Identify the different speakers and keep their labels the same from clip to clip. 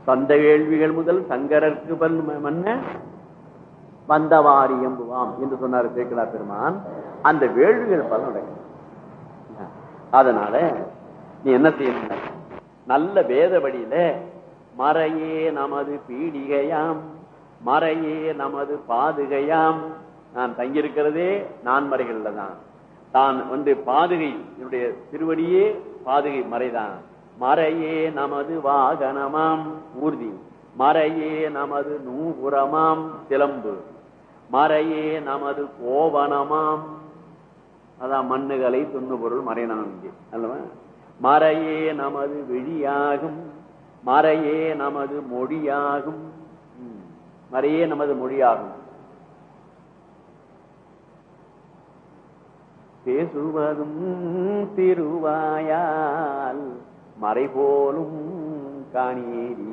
Speaker 1: சந்த வேள்விகள் முதல் சங்கரர்க்கு பல் மன்ன வந்தவாரி எம்புவாம் என்று சொன்னார் சேக்கலா பெருமான் அந்த வேள்விகள் பல நடக்கும் அதனால நீ என்ன செய்யணும் நல்ல வேத வழியில மறையே நமது பீடிகையாம் மறையே நமது பாதுகையாம் நான் தங்கியிருக்கிறதே நான் மறைகள்ல தான் தான் வந்து பாதுகை என்னுடைய திருவடியே பாதுகை மறைதான் மறையே நமது வாகனமாம் ஊர்தி மறையே நமது நூபுரமாம் சிலம்பு மறையே நமது கோவனமாம் அதான் மண்ணுகளை துண்ணு பொருள் மறையணும் இங்கே அல்லவா மறையே நமது விழியாகும் மறையே நமது மொழியாகும் ம். மறையே நமது மொழியாகும் பேசுவதும் திருவாயால் மறை போலும் காணியேரி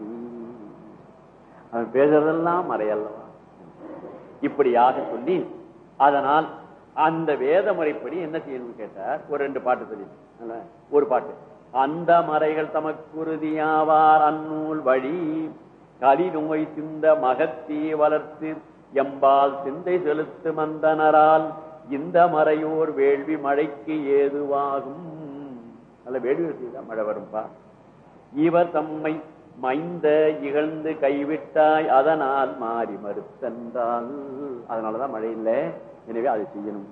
Speaker 1: அவன் பேசுறதெல்லாம் மறையல்லவா இப்படியாக சொல்லி அதனால் அந்த வேத முறைப்படி என்ன செய்யணும்னு கேட்டார் ஒரு ரெண்டு பாட்டு சொல்லி ஒரு பாட்டு அந்த மறைகள் தமக்குருதியாவார் அந்நூல் வழி கலி நோய் சிந்த மகத்தீ வளர்த்து எம்பால் சிந்தை செலுத்து மந்தனரால் இந்த மறையோர் வேள்வி மழைக்கு ஏதுவாகும் நல்ல வேள்வி செய்தா மழை வரும்பா இவர் தம்மை மைந்த இகழ்ந்து கைவிட்டாய் அதனால் மாறி மறுத்தென்றால் அதனாலதான் மழை இல்லை எனவே அதை செய்யணும்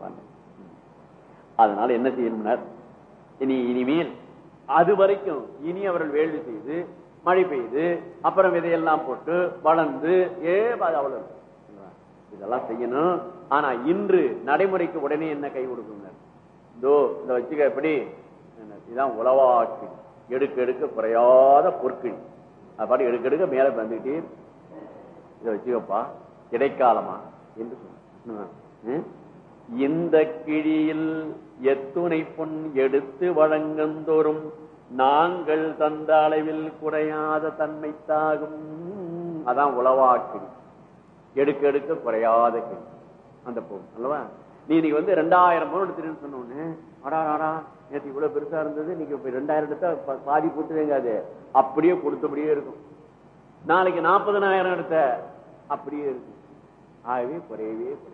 Speaker 1: அதனால என்ன செய்யணும்னார் இனி இனிமேல் அது வரைக்கும் இனி அவர்கள் வேள்வி செய்து மழை பெய்து அப்புறம் விதையெல்லாம் போட்டு வளர்ந்து ஏ அது அவ்வளவு இதெல்லாம் செய்யணும் ஆனா இன்று நடைமுறைக்கு உடனே என்ன கை கொடுக்குங்க இதோ இந்த வச்சுக்க எப்படி இதான் உளவாக்கி எடுக்க எடுக்க குறையாத பொற்கிழி அது பாட்டு எடுக்க எடுக்க மேல வந்துகிட்டே இருக்கு. இதை வச்சுக்கப்பா இடைக்காலமா என்று சொன்ன இந்த கிழியில் எத்துணை பொன் எடுத்து வழங்கந்தோறும் நாங்கள் தந்த அளவில் குறையாத தன்மை தாகும் அதான் உளவாக்கிழி எடுக்க எடுக்க குறையாத கிளி அந்த பூ அல்லவா நீ இன்னைக்கு வந்து ரெண்டாயிரம் பவுன் எடுத்துருன்னு சொன்னோன்னு அடா அடா நேற்று இவ்வளவு பெருசா இருந்தது இன்னைக்கு இப்ப ரெண்டாயிரம் எடுத்தா ப- பாதி போட்டு வைங்காது அப்படியே கொடுத்தபடியே இருக்கும் நாளைக்கு நாற்பதனாயிரம் எடுத்த அப்படியே இருக்கும் ஆகவே குறையவே குறையும்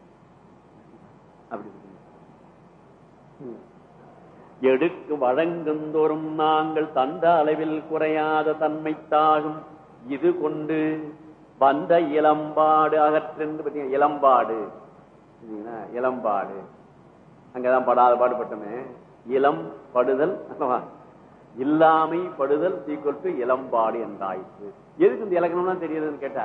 Speaker 1: அப்படி இருக்கு. ம். எடுக்கு வழங்குந்தோறும் நாங்கள் தந்த அளவில் குறையாத தன்மை தாகும் இது கொண்டு வந்த இளம்பாடு அகற்றென்று பார்த்தீங்கன்னா இளம்பாடு சரிங்களா? இளம்பாடு அங்கதான் படாத பாடுபட்டோமே இளம் படுதல் அல்லவா? இல்லாமை படுதல் சீக்கிரம் டு இளம்பாடு என்றாயிற்று எதுக்கு இந்த இலக்கணம்லாம் தெரியுதுன்னு கேட்டா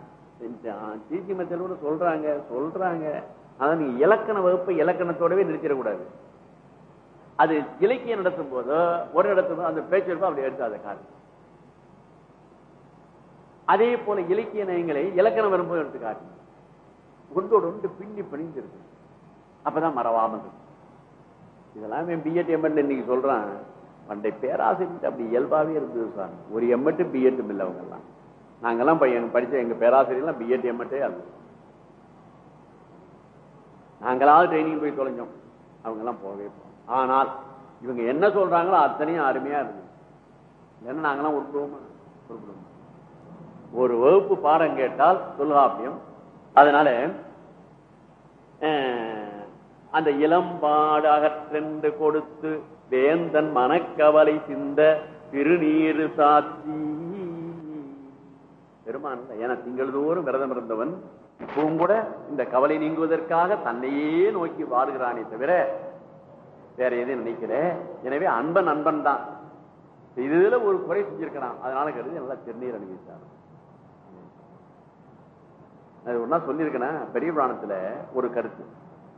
Speaker 1: சிசி மெத்தல் கூட சொல்றாங்க சொல்றாங்க ஆனா நீங்க இலக்கண வகுப்பை இலக்கணத்தோடவே நிறுத்திடக்கூடாது அது இலக்கியம் நடத்தும் போதோ ஒரு நடத்தும் போது அந்த பேச்சு அப்படி எடுக்காத காரணம் அதே போல இலக்கிய நயங்களை இலக்கணம் வரும்போது எடுத்து காட்டு ஒன்றோடு ஒன்று பின்னி பிணிந்து இருக்கு அப்பதான் மறவாம இருக்கும் இதெல்லாம் பிஎட் எம்எட் இன்னைக்கு சொல்றான் பண்டை பேராசிரியர் அப்படி இயல்பாவே இருந்தது சார் ஒரு எம்எட்டும் பிஎட்டும் இல்லை அவங்க எல்லாம் நாங்கெல்லாம் பையன் படிச்ச எங்க பேராசிரியர்லாம் பிஎட் எம்எட்டே அல்ல நாங்களாவது ட்ரைனிங் போய் தொலைஞ்சோம் அவங்க எல்லாம் போகவே போகணும் ஆனால் இவங்க என்ன சொல்றாங்களோ அத்தனையும் அருமையா இருக்கு இல்லைன்னா நாங்கெல்லாம் உருப்படுவோமா உருப்படுவோமா ஒரு வகுப்பு பாடம் கேட்டால் தொல்காப்பியம் அதனால அஹ், அந்த இளம்பாடு அகற்றென்று கொடுத்து வேந்தன் மனக்கவலை சிந்த திருநீரு சாத்தி பெருமான் ஏன்னா திங்கள்தோறும் விரதம் இருந்தவன் இப்பவும் கூட இந்த கவலை நீங்குவதற்காக தன்னையே நோக்கி வாடுகிறானே தவிர வேற எதையும் நினைக்கல எனவே அன்பன் அன்பன் தான் இதுல ஒரு குறை செஞ்சிருக்கிறான் அதனால கருதி நல்லா திருநீர் அணிவித்தார் அது ஒன்னா சொல்லியிருக்கேன் பெரிய புராணத்துல ஒரு கருத்து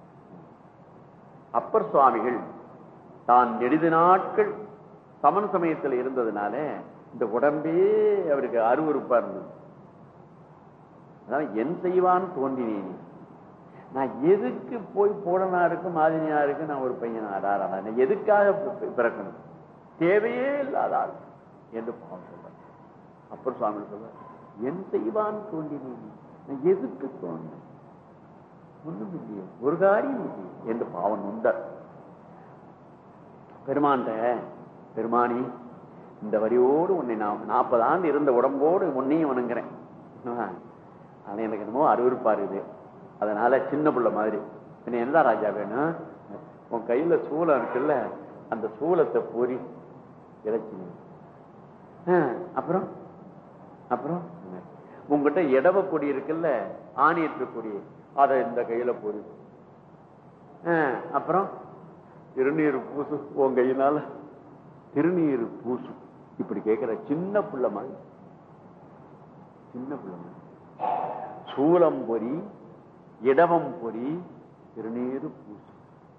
Speaker 1: அப்பர் சுவாமிகள் தான் நெடுது நாட்கள் சமண சமயத்தில் இருந்ததுனால இந்த உடம்பே அவருக்கு அருவருப்பா இருந்தது அதான் என் செய்வான் தோன்றினேன் நான் எதுக்கு போய் போடனா இருக்கு மாதிரியா இருக்கு நான் ஒரு பையன் ஆடாரா நான் எதுக்காக பி- பிறக்கணும் தேவையே இல்லாத ஆள் என்று பாவம் சொல்றேன் அப்பர் சுவாமி சொல்ற என் செய்வான் தோன்றினேன் நான் எதுக்கு தோன்றேன் ஒண்ணும் இல்லையே ஒரு காரியம் இல்லையே என்று பாவம் உண்டார் பெருமான்ட பெருமானி இந்த வரியோடு உன்னை நான் நாற்பது ஆண்டு இருந்த உடம்போடு உன்னையும் வணங்குறேன் ஆனா எனக்கு என்னமோ அருவருப்பா இருக்குது அதனால சின்ன பிள்ளை மாதிரி என்ன என்ன ராஜா வேணும் உன் கையில சூளம் இருக்குல்ல அந்த சூளத்தை பொறி இறைச்சி அப்புறம் அப்புறம் உங்ககிட்ட இடவ கொடி இருக்குல்ல ஆணியற்ற கொடி அதை இந்த கையில பொறி அப்புறம் திருநீர் பூசு உன் கையினால திருநீர் பூசு இப்படி கேட்கிற சின்ன புள்ள மாதிரி சின்ன புள்ள மாதிரி சூலம் பொறி இடவம் பொறி திருநீர் பூசு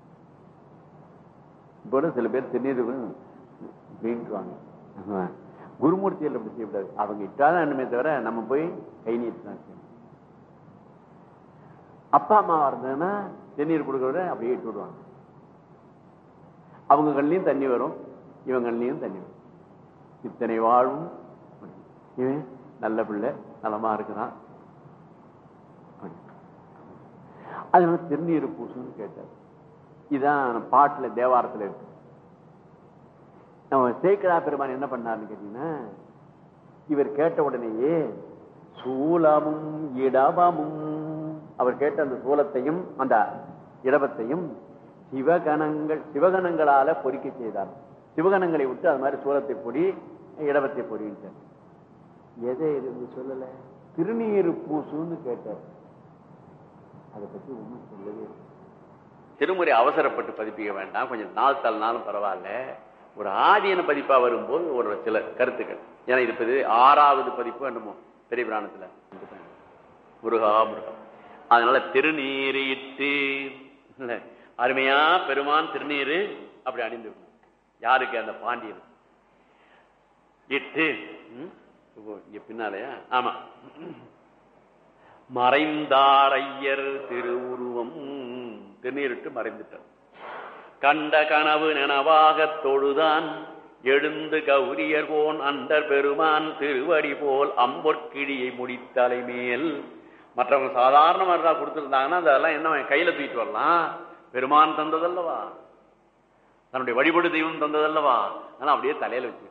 Speaker 1: இப்போ சில பேர் திருநீர் வீண்டுவாங்க குருமூர்த்தியில் அப்படி செய்யக்கூடாது அவங்க இட்டாதான் என்னமே தவிர நம்ம போய் கை நீட்டு தான் செய்யணும் அப்பா அம்மாவா இருந்ததுன்னா திருநீர் கொடுக்கறத அப்படியே இட்டு விடுவாங்க அவங்க கண்ணிலையும் தண்ணி வரும் இவன் கண்ணிலையும் தண்ணி வரும் இத்தனை வாழும் இவன் நல்ல பிள்ளை நலமா இருக்கிறான் அதனால திருநீர் பூசுன்னு கேட்டார் இதான் பாட்டுல தேவாரத்துல இருக்கு நம்ம சேக்கடா பெருமான் என்ன பண்ணாருன்னு கேட்டீங்கன்னா இவர் கேட்ட உடனேயே சூலமும் இடபமும் அவர் கேட்ட அந்த சூலத்தையும் அந்த இடபத்தையும் சிவகணங்கள் சிவகணங்களால பொறிக்க செய்தார் சிவகணங்களை விட்டு அது மாதிரி சூலத்தை பொடி இடபத்தை பொறிட்டார் எதை இருந்து சொல்லல திருநீர் பூசுன்னு கேட்டார் அதை பத்தி ஒன்றும் சொல்லவே திருமுறை அவசரப்பட்டு பதிப்பிக்க வேண்டாம் கொஞ்சம் நாள் தள்ளினாலும் பரவாயில்ல ஒரு ஆதீன பதிப்பா வரும்போது ஒரு சில கருத்துக்கள் ஏன்னா இது ஆறாவது பதிப்பு என்னமோ பெரிய பிராணத்துல முருகா முருகா அதனால திருநீர் இட்டு அருமையா பெருமான் திருநீர் அப்படி அணிந்து யாருக்கு அந்த பாண்டியன் இட்டு இங்க பின்னாலயா ஆமா மறைந்தார் ஐயர் திருவுருவம் திருநீரிட்டு மறைந்துட்டார் கண்ட கனவு நனவாக தொழுதான் எழுந்து கௌரியர் போன் அண்டர் பெருமான் திருவடி போல் அம்பொற்கிழியை முடித்தலை மேல் மற்றவங்க சாதாரண இருந்தா கொடுத்துருந்தாங்கன்னா அதெல்லாம் என்ன கையில தூக்கிட்டு வரலாம் பெருமான் தந்ததல்லவா தன்னுடைய வழிபடு தெய்வம் தந்ததல்லவா ஆனா அப்படியே தலையில வச்சு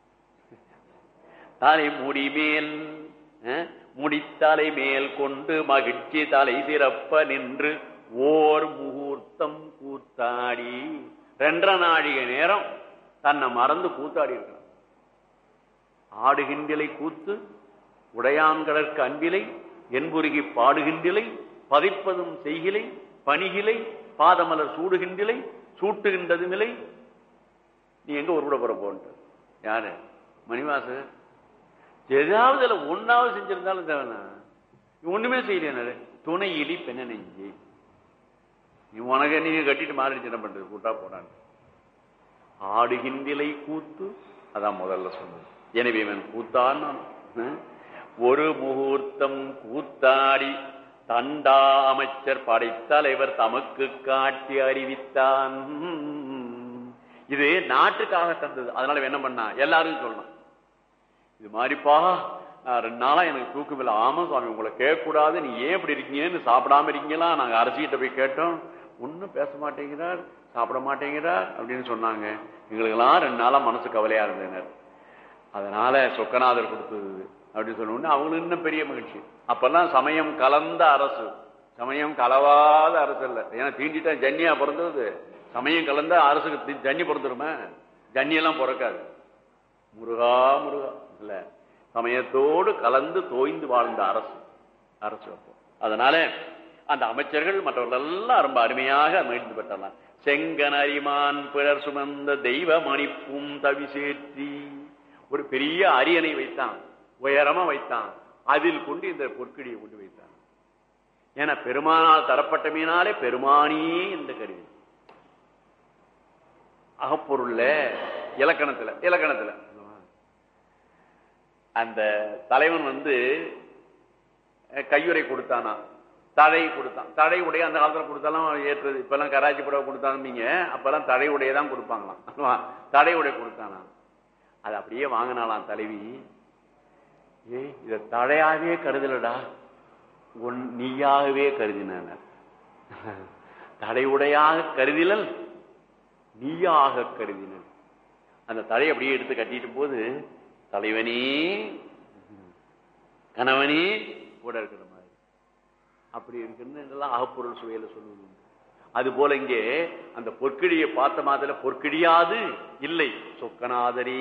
Speaker 1: தலை முடி மேல் முடித்தலை மேல் கொண்டு மகிழ்ச்சி தலை சிறப்ப நின்று ஓர் முகூர்த்தம் கூத்தாடி ரெண்டரை நாழிகை நேரம் தன்னை மறந்து கூத்தாடி இருக்கிறான் ஆடுகின்றலை கூத்து உடையான்கடற்கு அன்பிலை என்புருகி பாடுகின்றலை பதிப்பதும் செய்கிலை பணிகிலை பாதமலர் சூடுகின்றலை சூட்டுகின்றதுமில்லை நீ எங்க உருவிட போற போன்ற யாரு மணிவாசு ஏதாவது இதுல ஒன்னாவது செஞ்சிருந்தாலும் தேவைனா ஒண்ணுமே செய்யல துணை இலி பெண்ண நெஞ்சு நீ உனக்கு நீங்க கட்டிட்டு மாறிடுச்சு என்ன பண்றது கூட்டா போடான் ஆடுகின்றிலை கூத்து அதான் முதல்ல சொன்னது எனவே இவன் கூத்தான் ஒரு முகூர்த்தம் கூத்தாடி தண்டா அமைச்சர் படைத்தலைவர் தமக்கு காட்டி அறிவித்தான் இது நாட்டுக்காக தந்தது அதனால என்ன பண்ணா எல்லாரும் சொல்லணும் இது மாதிரிப்பா ரெண்டு நாளா எனக்கு தூக்கம் இல்லை ஆமா சுவாமி உங்களை கேட்கக்கூடாது நீ ஏன் இப்படி இருக்கீங்கன்னு சாப்பிடாம இருக்கீங்களா நாங்க அரசிகிட்ட போய் கேட்டோம் ஒன்னும் பேச மாட்டேங்கிறார் சாப்பிட மாட்டேங்கிறார் அப்படின்னு சொன்னாங்க எங்களுக்கெல்லாம் ரெண்டு நாளா மனசு கவலையா இருந்தனர் அதனால சொக்கநாதர் கொடுத்தது அப்படின்னு சொன்ன அவங்களுக்கு இன்னும் பெரிய மகிழ்ச்சி அப்பெல்லாம் சமயம் கலந்த அரசு சமயம் கலவாத அரசு இல்லை ஏன்னா தீண்டிட்டா ஜன்னியா பிறந்தது சமயம் கலந்த அரசுக்கு ஜன்னி பிறந்துருமே ஜன்னியெல்லாம் பிறக்காது முருகா முருகா இல்ல சமயத்தோடு கலந்து தோய்ந்து வாழ்ந்த அரசு அரசு அப்போ அதனால அந்த அமைச்சர்கள் மற்றவர்கள் எல்லாம் ரொம்ப அருமையாக மகிழ்ந்து பெற்றலாம் செங்கன் அரிமான் பிறர் சுமந்த தெய்வ மணிப்பும் தவிசேற்றி ஒரு பெரிய அரியணை வைத்தான் உயரமா வைத்தான் அதில் கொண்டு இந்த பொற்கிடியை கொண்டு வைத்தான் ஏன்னா பெருமானால் தரப்பட்ட மீனாலே பெருமானே இந்த கருவி அகப்பொருள்ல இலக்கணத்துல இலக்கணத்துல அந்த தலைவன் வந்து கையுறை கொடுத்தானா தடை கொடுத்தான் தடை உடைய அந்த காலத்துல கொடுத்தாலும் ஏற்றது இப்ப எல்லாம் கராச்சி புடவை கொடுத்தாங்க அப்பெல்லாம் தடை உடைய தான் கொடுப்பாங்களாம் தடை உடைய கொடுத்தானா அது அப்படியே வாங்கினாலாம் தலைவி ஏ இத தடையாகவே கருதலடா உன் நீயாகவே கருதின தடையுடையாக கருதிலல் நீயாக கருதினல் அந்த தலையை அப்படியே எடுத்து கட்டிட்டு போது தலைவனே கணவனே கூட இருக்கிற மாதிரி அப்படி இருக்குன்னு இதெல்லாம் அகப்பொருள் சுவையில சொல்லுவது உண்டு. அது போல இங்கே அந்த பொற்கிழியை பார்த்த மாதிரி பொற்கிழியாது இல்லை சொக்கநாதரே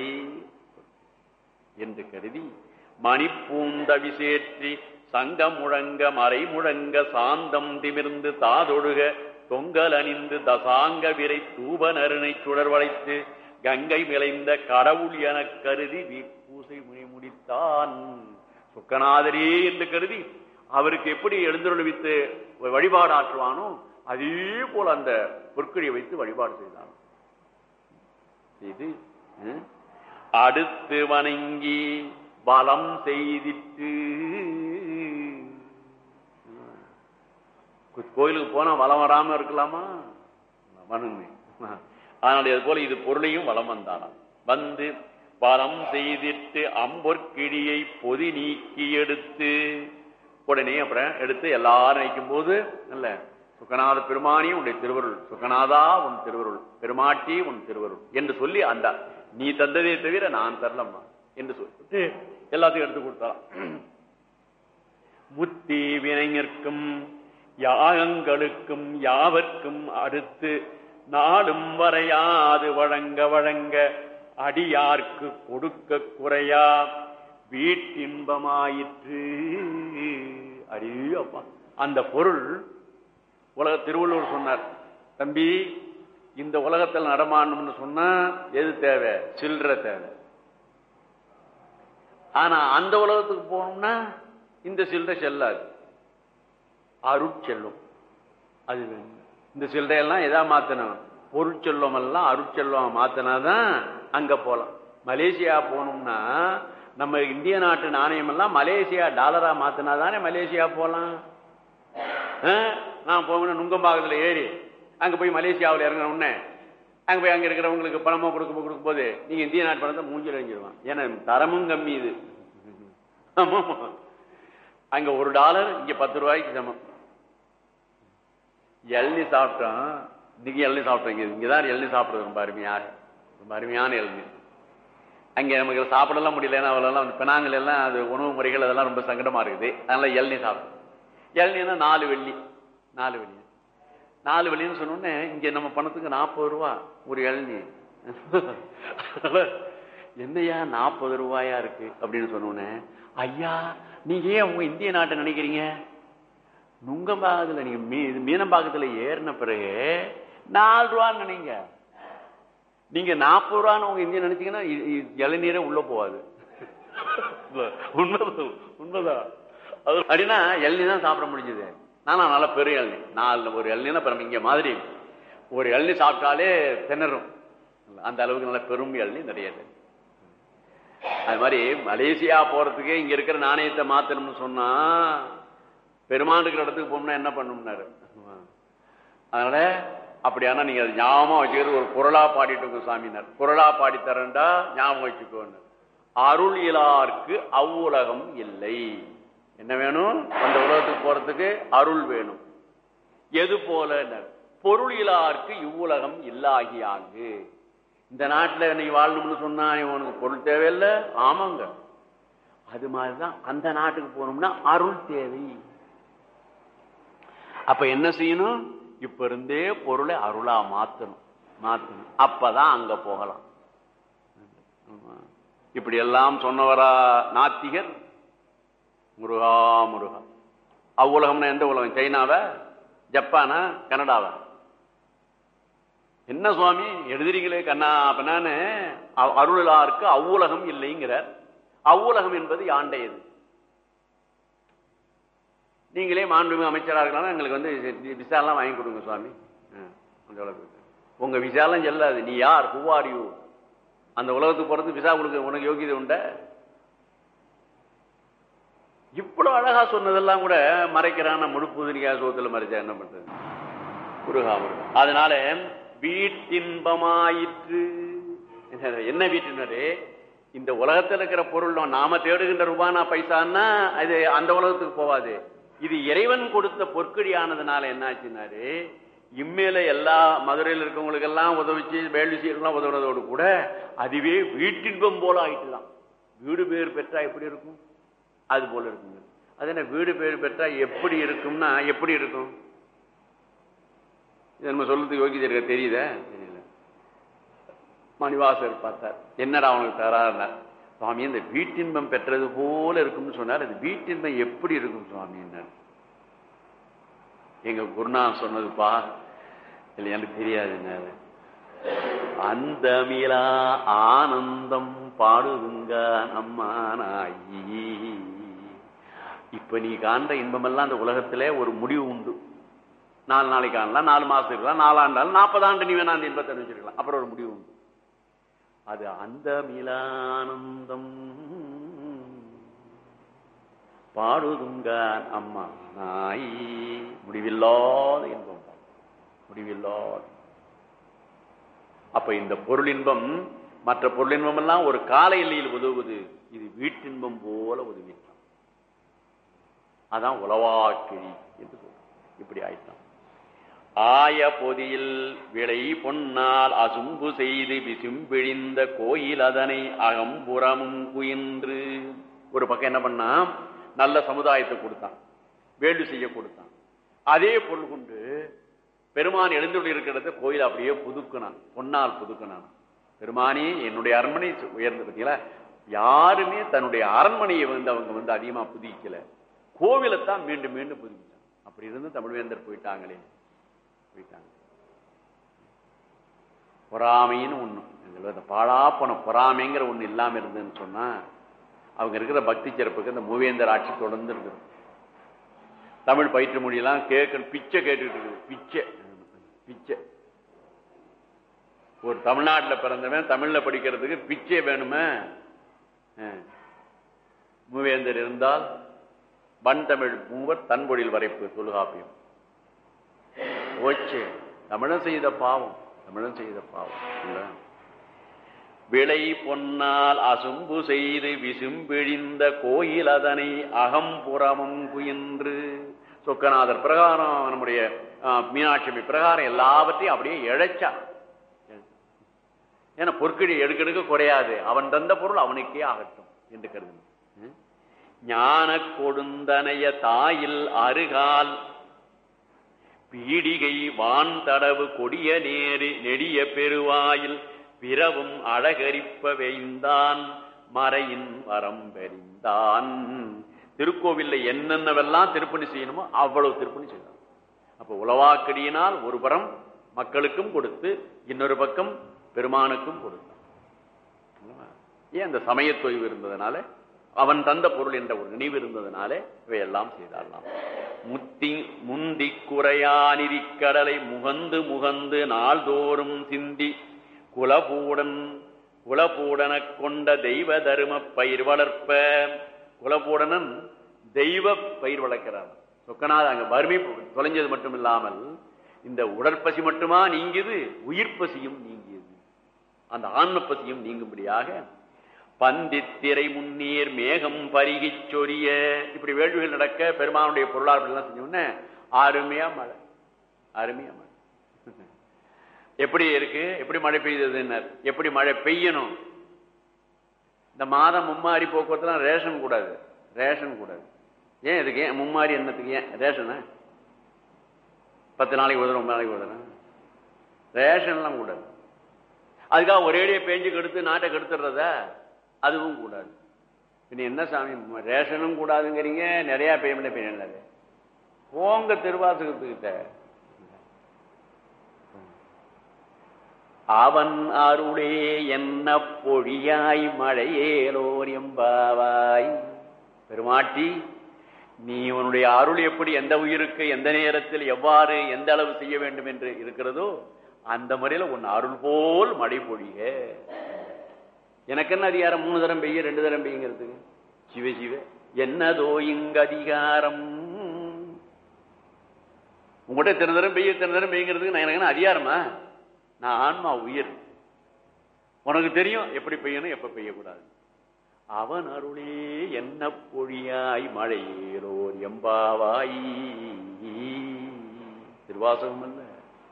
Speaker 1: என்று கருதி மணிப்பூந்தவி சேற்றி சங்க முழங்க மறை முழங்க சாந்தம் திமிர்ந்து தாதொழுக தொங்கல் அணிந்து தசாங்க விரை தூப நறுனை சுடர் வளைத்து கங்கை விளைந்த கடவுள் எனக் கருதி பூசை முடி முடித்தான் சுக்கநாதரே என்று கருதி அவருக்கு எப்படி எழுந்தருளிவித்து வழிபாடு ஆற்றுவானோ அதே போல அந்த பொற்கொழியை வைத்து வழிபாடு செய்தான் செய்து அஹ், அடுத்து வணங்கி பலம் செய்திட்டு கு- கோயிலுக்கு போனா வலம் வராம இருக்கலாமா வணங்கு அதனால அது போல இது பொருளையும் வலம் வந்தாராம் வந்து வலம் செய்திட்டு அம்பொற்கிழியை பொதி நீக்கி எடுத்து உடனே அப்புறம் எடுத்து எல்லாரும் நிற்கும் போது இல்ல சுகநாத பெருமானி உன்னுடைய திருவருள் சுகநாதா உன் திருவருள் பெருமாட்டி உன் திருவருள் என்று சொல்லி அந்த நீ தந்ததே தவிர நான் தரலம்மா என்று சொல்லிட்டு எல்லாத்தையும் எடுத்து கொடுத்தாராம் முத்தி வினைஞர்க்கும் யாகங்களுக்கும் யாவர்க்கும் அடுத்து நாடும் வரையாது வழங்க வழங்க அடியார்க்கு கொடுக்க குறையா வீட்டின்பமாயிற்று அடே அப்பா அந்த பொருள் உலக திருவள்ளுவர் சொன்னார் தம்பி இந்த உலகத்தில் நடமாடணும்னு சொன்னா எது தேவை சில்லற தேவை ஆனா அந்த உலகத்துக்கு போகணும்னா இந்த சில்லறை செல்லாது அருட்செல்வம் அது வேணும் இந்த சில்லறையெல்லாம் எதா மாத்தணும் பொருட்செல்வம் எல்லாம் அருட்செல்வம் மாத்தினாதான் அங்க போலாம் மலேசியா போகணும்னா நம்ம இந்திய நாட்டு நாணயம் எல்லாம் மலேசியா டாலரா மாத்தினா தானே மலேசியா போலாம் ஆ? நான் போகணும் நுங்கம்பாக்கத்துல ஏறி அங்க போய் மலேசியாவில் இறங்கின உடனே அங்க போய் அங்க இருக்கிறவங்களுக்கு பணமா கொடுக்க கொடுக்கும் போது நீங்க இந்திய நாட்டு பணத்தை மூஞ்சில் அழிஞ்சிருவான் ஏன்னா தரமும் கம்மி இது ஆமா அங்க ஒரு டாலர் இங்க பத்து ரூபாய்க்கு சமம் இளநி சாப்பிட்டோம் இன்னைக்கு இளநி சாப்பிட்டோம் இங்க இங்கதான் இளநி சாப்பிடுறது ரொம்ப அருமையா ரொம்ப அருமையான இளநி அங்க நமக்கு சாப்பிடலாம் முடியல ஏன்னா அவளெல்லாம் வந்து பினாங்கல் எல்லாம் அது உணவு முறைகள் அதெல்லாம் ரொம்ப சங்கடமா இருக்குது அதனால இளநி சாப்பிடும் இளநினா நாலு வெள்ளி நாலு வெள்ளி நாலு வெள்ளின்னு சொன்னோடனே இங்க நம்ம பணத்துக்கு நாற்பது ரூபா ஒரு இளநி என்னையா நாற்பது ரூபாயா இருக்கு அப்படின்னு சொன்னோடனே ஐயா நீங்க ஏன் உங்க இந்திய நாட்டை நினைக்கிறீங்க நுங்கம்பாக்கத்துல நீங்க மீ மீனம்பாக்கத்துல ஏறின பிறகு நாலு ரூபான்னு நினைங்க நீங்க நாற்பது ரூபான்னு உங்க இந்தியா நினைச்சீங்கன்னா இ- இ- இளநீரே உள்ள போகாது உண்மைதான் உண்மைதான் அது அப்படின்னா இளநீ தான் சாப்பிட முடிஞ்சது நானா நல்ல பெரிய இளநீ நாலு ஒரு இளநீனா இப்ப நம்ம இங்க மாதிரி ஒரு இளநீ சாப்பிட்டாலே திணறும் அந்த அளவுக்கு நல்ல பெரும் இளநீ நிறைய இருக்கு. அது மாதிரி மலேசியா போறதுக்கே இங்க இருக்கிற நாணயத்தை மாத்தணும்னு சொன்னா பெருமான் இருக்கிற இடத்துக்கு போகணும்னா என்ன பண்ணணும்னாரு அதனால அப்படியானா நீங்க அதை ஞாபகமா வச்சுக்கிறது ஒரு குரலா பாடிட்டு சாமினார் குரலா பாடி தரேன்டா ஞாபகம் வச்சுக்கோன்னு அருள் இலார்க்கு அவ்வுலகம் இல்லை என்ன வேணும் அந்த உலகத்துக்கு போறதுக்கு அருள் வேணும் எது போல பொருள் இலார்க்கு இவ்வுலகம் இல்லாகியாங்கு இந்த நாட்டுல நீ வாழணும்னு சொன்னா உனக்கு பொருள் தேவையில்லை ஆமாங்க அது மாதிரிதான் அந்த நாட்டுக்கு போகணும்னா அருள் தேவை அப்ப என்ன செய்யணும் இப்ப இருந்தே பொருளை அருளா மாத்தணும் மாத்தணும் அப்பதான் அங்க போகலாம் ஆமா. இப்படி எல்லாம் சொன்னவரா நாத்திகர் முருகா முருகா அவ்வுலகம்னா எந்த உலகம் சைனாவா ஜப்பானா கனடாவா என்ன சுவாமி எழுதுறீங்களே கண்ணா அப்பனான்னு அ- அருளாருக்கு அவ்வுலகம் இல்லைங்கிறார் அவ்வுலகம் என்பது யாண்டையது நீங்களே மாண்புமிகு அமைச்சராக இருக்கலாம் எங்களுக்கு வந்து விசா எல்லாம் வாங்கி கொடுங்க சுவாமி ஆ, அந்த உலகத்துக்கு உங்க விசா எல்லாம் செல்லாது நீ யார் who are you அந்த உலகத்துக்கு போறது விசா கொடுக்க உனக்கு யோகியதை உண்ட இவ்வளவு அழகா சொன்னதெல்லாம் கூட மறைக்கிறான் முழுப்புதிரிக்கா சோத்துல மறைச்சா என்ன பண்றது முருகா முருகா அதனால வீட்டின்பமாயிற்று என்ன வீட்டினரு இந்த உலகத்தில் இருக்கிற பொருள் நாம தேடுகின்ற ரூபானா பைசான்னா அது அந்த உலகத்துக்கு போவாது இது இறைவன் கொடுத்த பொற்கொடியானதுனால என்னாச்சுன்னாரு இம்மையில எல்லா மதுரையில் இருக்கவங்களுக்கு எல்லாம் உதவிச்சு வேள்வி செய்யறதுலாம் உதவுறதோடு கூட அதுவே வீட்டின்பம் போல ஆயிட்டுதான் வீடு பேர் பெற்றா எப்படி இருக்கும் அது போல இருக்குங்க அது என்ன வீடு பேர் பெற்றா எப்படி இருக்கும்னா எப்படி இருக்கும் இது நம்ம சொல்றதுக்கு யோகிதை இருக்க தெரியுதா தெரியல மணிவாசர் பார்த்தார் என்னடா அவனுக்கு தராருனார் சுவாமி இந்த வீட்டின்பம் பெற்றது போல இருக்கும்னு சொன்னார் அது வீட்டின்பம் எப்படி இருக்கும் சுவாமி என்ன எங்க குருநா சொன்னதுப்பா இல்லை எனக்கு தெரியாது அந்த மீளா ஆனந்தம் பாடுதுங்க நம்மானாயி இப்ப நீ காண்ற இன்பமெல்லாம் அந்த உலகத்திலே ஒரு முடிவு உண்டு நாலு நாளைக்கு ஆனலாம் நாலு மாசம் இருக்கலாம் நாலாண்டாலும் நாற்பது ஆண்டு நீ வேணா அந்த இன்பத்தை வச்சிருக்கலாம் அப்புறம் ஒரு முடிவு உண்டு அது அந்த மிலானந்தம் பாடுதுங்கான் அம்மா நாய் முடிவில்லாத இன்பம் முடிவில்லாத அப்ப இந்த பொருளின்பம் மற்ற பொருளின்பம் எல்லாம் ஒரு கால எல்லையில் உதவுவது இது வீட்டின்பம் போல உதவிட்டான் அதான் உளவாக்கிழி என்று சொல்றோம் இப்படி ஆயிட்டான் ஆய பொதியில் விளை பொன்னால் அசும்பு செய்து விசும்பிழிந்த கோயில் அதனை அகம்புறமும் குயின்று ஒரு பக்கம் என்ன பண்ணா நல்ல சமுதாயத்தை கொடுத்தான் வேள்வி செய்ய கொடுத்தான் அதே பொருள் கொண்டு பெருமான் எழுந்துள்ள இருக்கிறத கோயில் அப்படியே புதுக்கினான் பொன்னால் புதுக்கினான் பெருமானே என்னுடைய அரண்மனை உயர்ந்து பார்த்தீங்களா யாருமே தன்னுடைய அரண்மனையை வந்து அவங்க வந்து அதிகமா புதுக்கல கோவிலைத்தான் மீண்டும் மீண்டும் புதுப்பிச்சான் அப்படி இருந்து தமிழ்வேந்தர் போயிட்டாங்களே போயிட்டாங்க பொறாமைன்னு ஒண்ணு இந்த பாழா போன பொறாமைங்கிற ஒண்ணு இல்லாம இருந்துன்னு சொன்னா அவங்க இருக்கிற பக்தி சிறப்புக்கு இந்த மூவேந்தர் ஆட்சி தொடர்ந்து இருக்குது தமிழ் பயிற்று மொழியெல்லாம் கேட்க பிச்சை கேட்டுட்டு இருக்குது பிச்சை பிச்சை ஒரு தமிழ்நாட்டில் பிறந்தவன் தமிழ்ல படிக்கிறதுக்கு பிச்சை வேணுமே மூவேந்தர் இருந்தால் வன் தமிழ் மூவர் தன்பொழில் வரைப்பு தொல்காப்பியம் ஓச்சே தமிழன் செய்த பாவம் தமிழன் செய்த பாவம் விளை பொன்னால் அசும்பு செய்து விசும்பிழிந்த கோயில் அதனை அகம்புறமும் குயின்று சொக்கநாதர் பிரகாரம் நம்முடைய மீனாட்சி பிரகாரம் எல்லாவற்றையும் அப்படியே இழைச்சா ஏன்னா பொற்கடி எடுக்கெடுக்க குறையாது அவன் தந்த பொருள் அவனுக்கே ஆகட்டும் என்று கருது ஞான கொடுந்தனைய தாயில் அருகால் பீடிகை வான் தடவு கொடிய நேரு நெடிய பெருவாயில் பிறவும் அழகரிப்ப வைந்தான் மறையின் வரம் பெறிந்தான் திருக்கோவில்ல என்னென்னவெல்லாம் திருப்பணி செய்யணுமோ அவ்வளவு திருப்பணி செய்யலாம் அப்ப உளவாக்கடியினால் ஒரு புறம் மக்களுக்கும் கொடுத்து இன்னொரு பக்கம் பெருமானுக்கும் கொடுத்தான் ஏன் அந்த சமய தொய்வு இருந்ததுனால அவன் தந்த பொருள் என்ற ஒரு நினைவு இருந்ததுனாலே இவையெல்லாம் செய்தாரலாம் முத்தி முந்தி குறையானிரி கடலை முகந்து முகந்து நாள்தோறும் சிந்தி குலபூடன் குலபூடன கொண்ட தெய்வ தரும பயிர் வளர்ப்ப குலபூடனன் தெய்வ பயிர் வளர்க்கிறார் சொக்கநாத அங்க வறுமை தொலைஞ்சது மட்டும் இல்லாமல் இந்த உடற்பசி மட்டுமா நீங்கியது உயிர் பசியும் நீங்கியது அந்த ஆன்ம பசியும் நீங்கும்படியாக பந்தித்திரை முன்னீர் மேகம் பருகி சொரிய இப்படி வேள்விகள் நடக்க பெருமானுடைய பொருளாதாரம் எல்லாம் செஞ்சோம்னா அருமையா மழை அருமையா மழை எப்படி இருக்கு எப்படி மழை பெய்யுதுன்னு எப்படி மழை பெய்யணும் இந்த மாதம் மும்மாரி போக்குவரத்துலாம் ரேஷன் கூடாது ரேஷன் கூடாது ஏன் இதுக்கு ஏன் மும்மாரி என்னத்துக்கு ஏன் ரேஷனா பத்து நாளைக்கு உதவும் ஒன்பது நாளைக்கு உதவும் ரேஷன்லாம் கூடாது அதுக்காக ஒரேடியே பேஞ்சு கெடுத்து நாட்டை கெடுத்துடுறத அதுவும் கூடாது பின்ன என்ன சாமி ரேஷனும் கூடாதுங்கிறீங்க நிறைய பேமெண்ட் பேர் போங்க திருவாசகத்துக்கிட்ட அவன் அருளே என்ன பொழியாய் மழையேலோர் எம்பாவாய் பெருமாட்டி நீ உன்னுடைய அருள் எப்படி எந்த உயிருக்கு எந்த நேரத்தில் எவ்வாறு எந்த அளவு செய்ய வேண்டும் என்று இருக்கிறதோ அந்த முறையில உன் அருள் போல் மழை பொழிய எனக்கு என்ன அதிகாரம் மூணு தரம் பெய்ய ரெண்டு தரம் பெய்யுங்கிறதுக்கு சிவ சிவ என்னதோ இங்க அதிகாரம் உங்கள்கிட்ட தின தரம் பெய்ய தின தரம் பெய்யுங்கிறதுக்கு நான் எனக்கு என்ன அதிகாரமா நான் ஆன்மா உயிர் உனக்கு தெரியும் எப்படி பெய்யணும் எப்ப பெய்யக்கூடாது அவன் அருளே என்ன பொழியாய் மழையேரோர் எம்பாவாய் திருவாசகம் அல்ல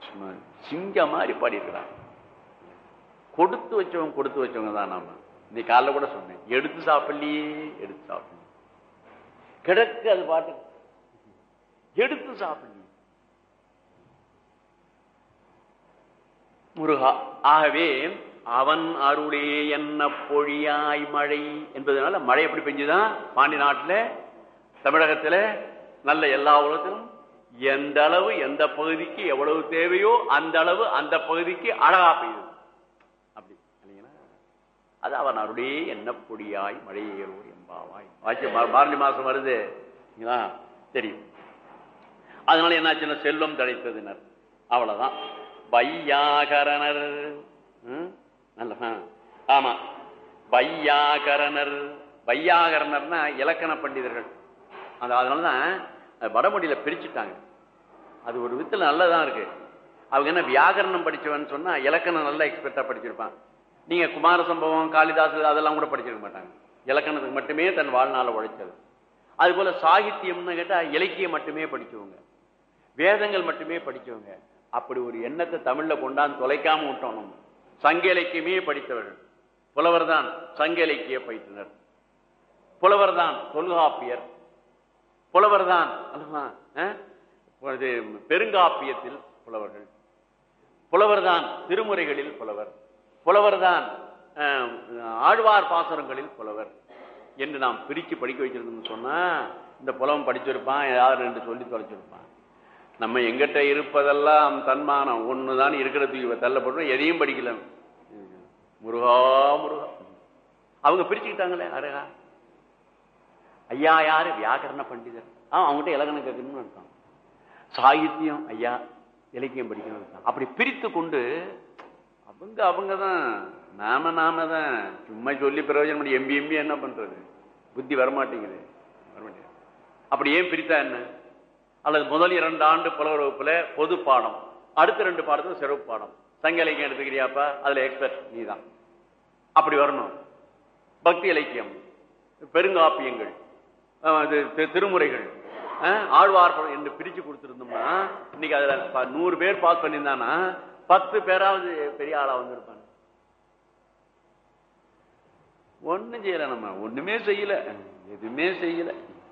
Speaker 1: சும்மா சிங்க மாதிரி பாடியிருக்கிறான் கொடுத்து வச்சவங்க கொடுத்து வச்சவங்க தான் நாம நீ காலைல கூட சொன்னேன் எடுத்து சாப்பிடலையே எடுத்து சாப்பிடலையே கிடக்கு அது பாட்டு எடுத்து சாப்பிடலையே முருகா ஆகவே அவன் அருளே என்ன பொழியாய் மழை என்பதனால மழை எப்படி பெஞ்சுதான் பாண்டி நாட்டுல தமிழகத்துல நல்ல எல்லா உலகத்திலும் எந்த அளவு எந்த பகுதிக்கு எவ்வளவு தேவையோ அந்த அளவு அந்த பகுதிக்கு அழகா பெய்யுது அப்படி இல்லைங்களா அது அவன் அருளே என்ன பொடியாய் மழையேறோ எம்பாவாய் வாய்ச்சி மார்கழி மாசம் வருது இல்லைங்களா தெரியும் அதனால என்னாச்சுன்னா செல்வம் தழைத்ததினர் அவ்வளவுதான் வையாகரணர் ம்? நல்ல ஆ. ஆமா வையாகரணர் வையாகரணர்னா இலக்கண பண்டிதர்கள் அது அதனாலதான் அது வடமொழியில பிரிச்சுட்டாங்க அது ஒரு விதத்துல நல்லதான் இருக்கு அவங்க என்ன வியாகரணம் படிச்சவன் சொன்னா இலக்கணம் நல்ல எக்ஸ்பெக்டா படிச்சிருப்பான் நீங்க குமார சம்பவம் காளிதாசு அதெல்லாம் கூட படிச்சிருக்க மாட்டாங்க இலக்கணத்துக்கு மட்டுமே தன் வாழ்நாள உழைச்சது அது போல சாகித்யம்னு கேட்டா இலக்கியம் மட்டுமே படிச்சவங்க வேதங்கள் மட்டுமே படிச்சவங்க அப்படி ஒரு எண்ணத்தை தமிழ்ல கொண்டாந்து தொலைக்காம விட்டோம் நம்ம சங்க இலக்கியமே படித்தவர்கள் புலவர் தான் சங்க இலக்கிய பயிற்றுனர் புலவர் தான் தொல்காப்பியர் புலவர் தான் அல்லவா? அஹ்? இது பெருங்காப்பியத்தில் புலவர்கள் புலவர் தான் திருமுறைகளில் புலவர் புலவர் தான் அஹ், ஆழ்வார் பாசுரங்களில் புலவர் என்று நாம் பிரிச்சு படிக்க வச்சிருந்தோம்னு சொன்னா இந்த புலவன் படிச்சிருப்பான் யார் என்று சொல்லி தொலைச்சிருப்பான் நம்ம எங்கிட்ட இருப்பதெல்லாம் தன்மானம் ஒண்ணுதான் இருக்கிறதுக்கு தள்ளப்படுறோம் எதையும் படிக்கல முருகா முருகா அவங்க பிரிச்சுக்கிட்டாங்களே அழகா ஐயா யாரு வியாக்கரண பண்டிதர் ஆ அவங்ககிட்ட இலக்கணம் கேட்கணும்னு அர்த்தம் சாகித்யம் ஐயா இலக்கியம் படிக்கணும்னு அர்த்தம் அப்படி பிரித்து கொண்டு அவங்க அவங்க தான் நாம நாம தான் சும்மா சொல்லி பிரயோஜனம் பண்ணி எம்பி எம்பி என்ன பண்றது புத்தி வரமாட்டேங்குது வரமாட்டேங்குது அப்படி ஏன் பிரித்தா என்ன அல்லது முதல் இரண்டு ஆண்டு புலவர் வகுப்புல பொது பாடம் அடுத்த ரெண்டு பாடத்துல சிறப்பு பாடம் சங்க இலக்கியம் எடுத்துக்கிறியாப்பா அதுல எக்ஸ்பர்ட் நீதான் அப்படி வரணும் பக்தி இலக்கியம் பெருங்காப்பியங்கள் அஹ் இது தி- திருமுறைகள் அஹ் ஆழ்வார் படம் என்று பிரிச்சு கொடுத்திருந்தோம்னா இன்னைக்கு அதுல ப- நூறு பேர் பாஸ் பண்ணியிருந்தானா பத்து பேராவது பெரிய ஆளா வந்திருப்பாங்க ஒண்ணும் செய்யல நம்ம ஒண்ணுமே செய்யல எதுவுமே செய்யல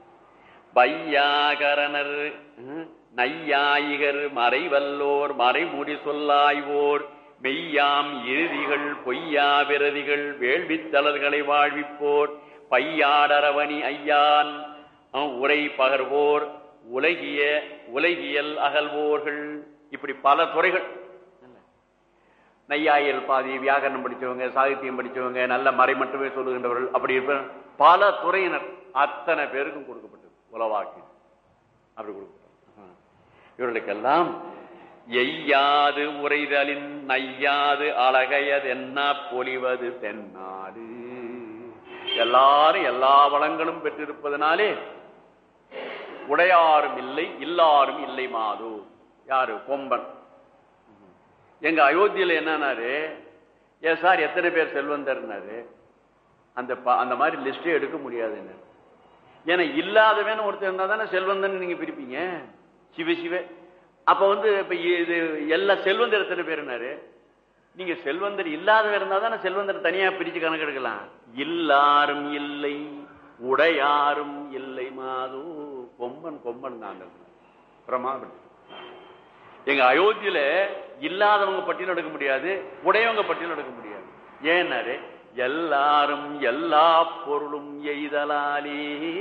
Speaker 1: வையாகரணர் ம், நையாயிகர் மறைவல்லோர் மறைமுடி சொல்லாய்வோர் மெய்யாம் இறுதிகள் பொய்யா விரதிகள் வேள்வித்தளர்களை வாழ்விப்போர் பையாடரவணி ஐயான் அஹ், உரை பகர்வோர் உலகிய உலகியல் அகல்வோர்கள் இப்படி பல துறைகள் நையாயியல் பாதி வியாகரணம் படிச்சவங்க சாகித்யம் படிச்சவங்க நல்ல மறை மட்டுமே சொல்லுகின்றவர்கள் அப்படி இருப்ப பல துறையினர் அத்தனை பேருக்கும் கொடுக்கப்பட்டது உலவாக்கு அப்படி கொடுக்கப்பட்டது இவர்களுக்கெல்லாம் எய்யாது உரைதலின் நையாது அழகையதென்ன பொலிவது தென்னாடு எல்லாரும் எல்லா வளங்களும் பெற்றிருப்பதனாலே உடையாரும் இல்லை இல்லாரும் இல்லை மாது யாரு கொம்பன் எங்க அயோத்தியில என்னன்னாரு ஏ சார் எத்தனை பேர் செல்வந்தர்னாரு அந்த ப- அந்த மாதிரி லிஸ்டே எடுக்க முடியாதுன்னு ஏன்னா இல்லாதவன் ஒருத்தர் இருந்தா தானே செல்வந்தன் நீங்க பிரிப்பீங்க சிவ சிவ அப்ப வந்து இப்ப இது எல்லா செல்வந்தர் எத்தனை பேருனாரு நீங்க செல்வந்தர் இல்லாதவர் இருந்தா தானே செல்வந்தர் தனியா பிரிச்சு கணக்கு எடுக்கலாம் இல்லாரும் இல்லை உடையாரும் இல்லை மாது கொம்பன் கொம்பன் தான் பிரமாபடி எங்க அயோத்தியில இல்லாதவங்க பட்டியல் எடுக்க முடியாது உடையவங்க பட்டியல் எடுக்க முடியாது ஏன்னாரு எல்லாரும் எல்லா பொருளும் எய்தலாலே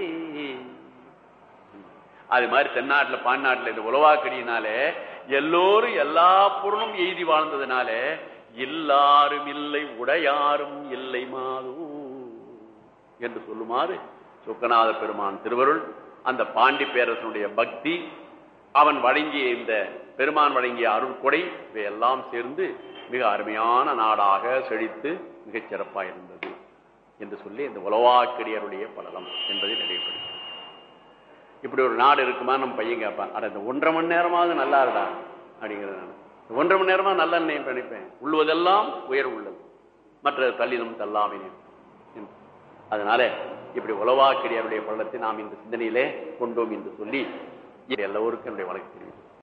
Speaker 1: அது மாதிரி தென்னாட்டுல பாண்நாட்டுல இந்த உலவாக்கடியினால எல்லோரும் எல்லா பொருளும் எய்தி வாழ்ந்ததுனால இல்லாரும் இல்லை உடையாரும் இல்லை மாதோ என்று சொல்லுமாறு சுக்கநாத பெருமான் திருவருள் அந்த பாண்டி பேரரசனுடைய பக்தி அவன் வழங்கிய இந்த பெருமான் வழங்கிய அருள்கொடை இவையெல்லாம் சேர்ந்து மிக அருமையான நாடாக செழித்து மிகச் சிறப்பாக இருந்தது என்று சொல்லி இந்த உலவாக்கடியருடைய பலகம் என்பதை நிறைவுபடுத்தி இப்படி ஒரு நாடு இருக்குமா நம்ம பையன் கேட்பான் அட இந்த ஒன்றரை மணி நேரமாவது நல்லா இருடா அப்படிங்கிறது நான் இந்த ஒன்றரை மணி நேரமா நல்ல நினைப்பேன் உள்ளுவதெல்லாம் உயர் உள்ளது மற்ற தள்ளினும் தள்ளாவினேன் என்று. அதனால இப்படி உலவாக்கிறியருடைய பள்ளத்தை நாம் இந்த சிந்தனையிலே கொண்டோம் என்று சொல்லி எல்லோருக்கும் என்னுடைய வழக்கு தெரிவித்தேன்